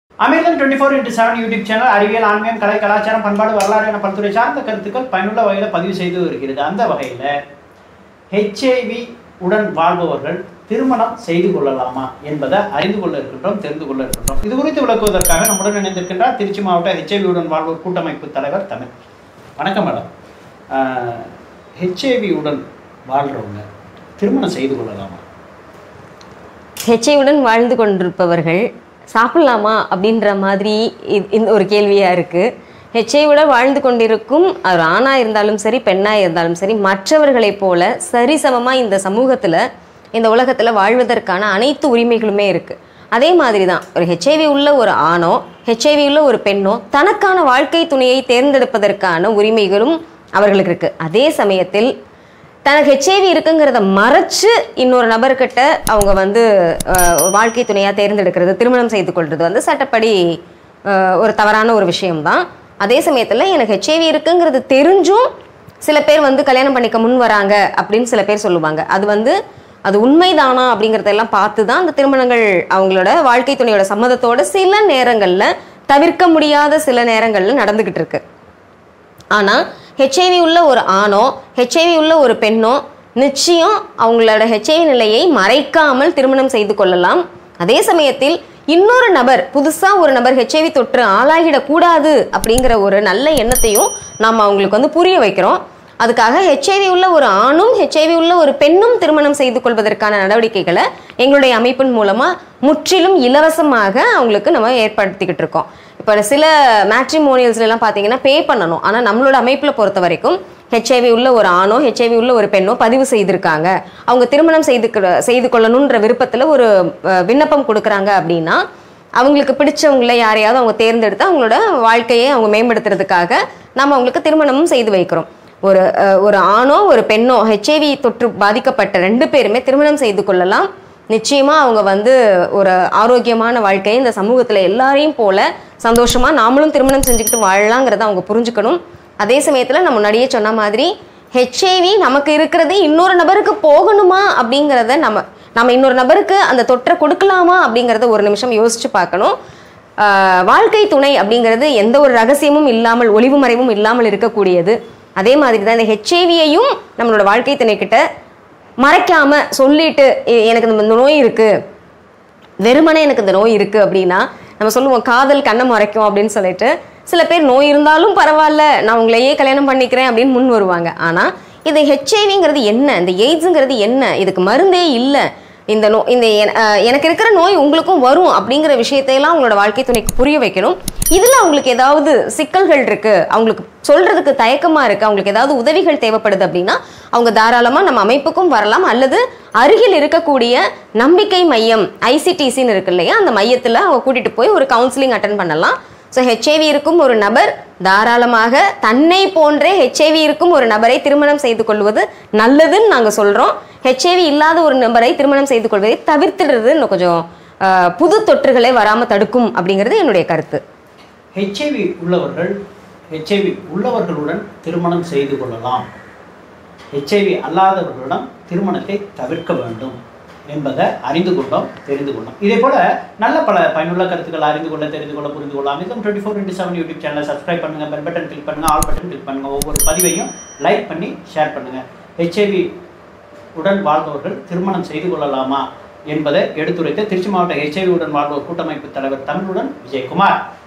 அமிர்தம் twenty four into seven YouTube channel அறிவியல் ஆன்மீகம் கலை கலாச்சாரம் பண்பாடு வரலாறு என பல்துறை சார்ந்த கருத்துக்கள் பயனுள்ள வகையில் பதிவு செய்து வருகிறது அந்த வகையில் ஹெச்ஐவி உடன் வாழ்பவர்கள் திருமணம் செய்து கொள்ளலாமா என்பதை அறிந்து கொள்ள இருக்கின்றோம் தெரிந்து கொள்ள இருக்கின்றோம் இது குறித்து விளக்குவதற்காக நம்முடன் இணைந்திருக்கின்றார் திருச்சி மாவட்ட ஹெச்ஐவி உடன் வாழ்வோர் கூட்டமைப்பு தலைவர் தமிழ் வணக்கம் மேடம் ஹெச்ஐவி உடன் வாழ்கிறவங்க திருமணம் செய்து கொள்ளலாமா ஹெச்ஐவுடன் வாழ்ந்து கொண்டிருப்பவர்கள் சாப்பிடலாமா அப்படின்ற மாதிரி இ- இந்த ஒரு கேள்வியாக இருக்குது ஹெச்ஐவுடன் வாழ்ந்து கொண்டிருக்கும் அவர் ஆணாக இருந்தாலும் சரி பெண்ணாக இருந்தாலும் சரி மற்றவர்களைப் போல சரிசமமாக இந்த சமூகத்தில் இந்த உலகத்தில் வாழ்வதற்கான அனைத்து உரிமைகளுமே இருக்குது அதே மாதிரி தான் ஒரு ஹெச்ஐவி உள்ள ஒரு ஆணோ ஹெச்ஐவி உள்ள ஒரு பெண்ணோ தனக்கான வாழ்க்கை துணையை தேர்ந்தெடுப்பதற்கான உரிமைகளும் அவர்களுக்கு இருக்குது அதே சமயத்தில் தனக்கு ஹெச்ஐவி இருக்குங்கிறத மறைச்சு இன்னொரு நபர்கிட்ட அவங்க வந்து அஹ், வாழ்க்கை துணையாக தேர்ந்தெடுக்கிறது திருமணம் செய்து கொள்வது வந்து சட்டப்படி அஹ், ஒரு தவறான ஒரு விஷயம்தான் அதே சமயத்தில் எனக்கு ஹெச்ஐவி இருக்குங்கிறது தெரிஞ்சும் சில பேர் வந்து கல்யாணம் பண்ணிக்க முன் வராங்க அப்படின்னு சில பேர் சொல்லுவாங்க அது வந்து அது உண்மைதானா அப்படிங்கிறதெல்லாம் பார்த்து தான் அந்த திருமணங்கள் அவங்களோட வாழ்க்கை துணையோட சம்மதத்தோட சில நேரங்களில் தவிர்க்க முடியாத சில நேரங்களில் நடந்துக்கிட்டு இருக்கு ஆனால் ஹெச்ஐவி உள்ள ஒரு ஆணோ ஹெச்ஐவி உள்ள ஒரு பெண்ணோ நிச்சயம் அவங்களோட ஹெச்ஐவி நிலையை மறைக்காமல் திருமணம் செய்து கொள்ளலாம் அதே சமயத்தில் இன்னொரு நபர் புதுசாக ஒரு நபர் ஹெச்ஐவி தொற்று ஆளாகிடக்கூடாது அப்படிங்கிற ஒரு நல்ல எண்ணத்தையும் நாம் அவங்களுக்கு வந்து புரிய வைக்கிறோம் அதுக்காக ஹெச்ஐவி உள்ள ஒரு ஆணும் ஹெச்ஐவி உள்ள ஒரு பெண்ணும் திருமணம் செய்து கொள்வதற்கான நடவடிக்கைகளை எங்களுடைய அமைப்பின் மூலமாக முற்றிலும் இலவசமாக அவங்களுக்கு நம்ம ஏற்படுத்திக்கிட்டு இருக்கோம் இப்போ சில மேட்ரிமோனியல்ஸ்லாம் பார்த்தீங்கன்னா பே பண்ணணும் ஆனால் நம்மளோட அமைப்பில் பொறுத்த வரைக்கும் ஹெச்ஐவி உள்ள ஒரு ஆணோ ஹெச்ஐவி உள்ள ஒரு பெண்ணோ பதிவு செய்திருக்காங்க அவங்க திருமணம் செய்து செய்து கொள்ளணுன்ற விருப்பத்தில் ஒரு அஹ், விண்ணப்பம் கொடுக்குறாங்க அப்படின்னா அவங்களுக்கு பிடிச்சவங்கள யாரையாவது அவங்க தேர்ந்தெடுத்து அவங்களோட வாழ்க்கையை அவங்க மேம்படுத்துறதுக்காக நம்ம அவங்களுக்கு திருமணமும் செய்து வைக்கிறோம் ஒரு அஹ், ஒரு ஆணோ ஒரு பெண்ணோ ஹெச்ஐவி தொற்று பாதிக்கப்பட்ட ரெண்டு பேருமே திருமணம் செய்து கொள்ளலாம் நிச்சயமா அவங்க வந்து ஒரு ஆரோக்கியமான வாழ்க்கையை இந்த சமூகத்துல எல்லாரையும் போல சந்தோஷமா நாமளும் திருமணம் செஞ்சுக்கிட்டு வாழலாங்கிறத அவங்க புரிஞ்சுக்கணும் அதே சமயத்துல நான் முன்னாடியே சொன்ன மாதிரி ஹெச்ஐவி நமக்கு இருக்கிறது இன்னொரு நபருக்கு போகணுமா அப்படிங்கிறத நம்ம நம்ம இன்னொரு நபருக்கு அந்த தொற்றை கொடுக்கலாமா அப்படிங்கிறத ஒரு நிமிஷம் யோசிச்சு பார்க்கணும் ஆஹ் வாழ்க்கை துணை அப்படிங்கிறது எந்த ஒரு ரகசியமும் இல்லாமல் ஒளிவு மறைவும் இல்லாமல் இருக்கக்கூடியது அதே மாதிரி தான் இந்த ஹெச்ஐவியையும் நம்மளோட வாழ்க்கை துணை கிட்ட மறைக்காம சொல்லிட்டு "எ- எனக்கு இந்த நோய் இருக்கு வெறுமனே எனக்கு இந்த நோய் இருக்கு அப்படின்னா நம்ம சொல்லுவோம் காதல் கண்ணை மறைக்கும் அப்படின்னு சொல்லிட்டு சில பேர் நோய் இருந்தாலும் பரவாயில்ல நான் உங்களையே கல்யாணம் பண்ணிக்கிறேன் அப்படின்னு முன் வருவாங்க ஆனா இது ஹெச்ஐவிங்கிறது என்ன இந்த எய்ட்ஸுங்கிறது என்ன இதுக்கு மருந்தே இல்லை இந்த நோ இந்த என- அஹ் எனக்கு இருக்கிற நோய் உங்களுக்கும் வரும் அப்படிங்கிற விஷயத்தையெல்லாம் அவங்களோட வாழ்க்கை துணைக்கு புரிய வைக்கணும் இதில் அவங்களுக்கு ஏதாவது சிக்கல்கள் இருக்கு அவங்களுக்கு சொல்றதுக்கு தயக்கமா இருக்கு அவங்களுக்கு ஏதாவது உதவிகள் தேவைப்படுது அப்படின்னா அவங்க தாராளமாக நம்ம அமைப்புக்கும் வரலாம் அல்லது அருகில் இருக்கக்கூடிய நம்பிக்கை மையம் ஐசிடிசின்னு இருக்கு இல்லையா அந்த மையத்தில் அவங்க கூட்டிட்டு போய் ஒரு கவுன்சிலிங் அட்டன் பண்ணலாம் ஸோ ஹெச்ஐவி இருக்கும் ஒரு நபர் தாராளமாக தன்னை போன்றே ஹெச்ஐவி இருக்கும் ஒரு நபரை திருமணம் செய்து கொள்வது நல்லதுன்னு நாங்கள் சொல்கிறோம் ஹெச்ஐவி இல்லாத ஒரு நபரை திருமணம் செய்து கொள்வதை தவிர்த்துடுறது இன்னும் கொஞ்சம் ஆஹ், புது தொற்றுகளை வராமல் தடுக்கும் அப்படிங்கிறது என்னுடைய கருத்து ஹெச்ஐவி உள்ளவர்கள் ஹெச்ஐவி உள்ளவர்களுடன் திருமணம் செய்து கொள்ளலாம் ஹெச்ஐவி அல்லாதவர்களிடம் திருமணத்தை தவிர்க்க வேண்டும் என்பதை அறிந்து கொண்டோம் தெரிந்து கொண்டோம் இதே போல நல்ல பல பயனுள்ள கருத்துக்கள் அறிந்து கொள்ள தெரிந்து கொள்ள புரிந்து கொள்ள Amirtham twenty four into seven YouTube சேனலை சப்ஸ்கிரைப் பண்ணுங்க பெல் பட்டன் கிளிக் பண்ணுங்க ஆல் பட்டன் கிளிக் பண்ணுங்க ஒவ்வொரு பதிவையும் லைக் பண்ணி ஷேர் பண்ணுங்க ஹெச்ஐவி உடன் வாழ்பவர்கள் திருமணம் செய்து கொள்ளலாமா என்பதை எடுத்துரைத்த திருச்சி மாவட்ட ஹெச்ஐவி உடன் வாழ்வோர் கூட்டமைப்பு தலைவர் தமிழுடன் விஜயகுமார்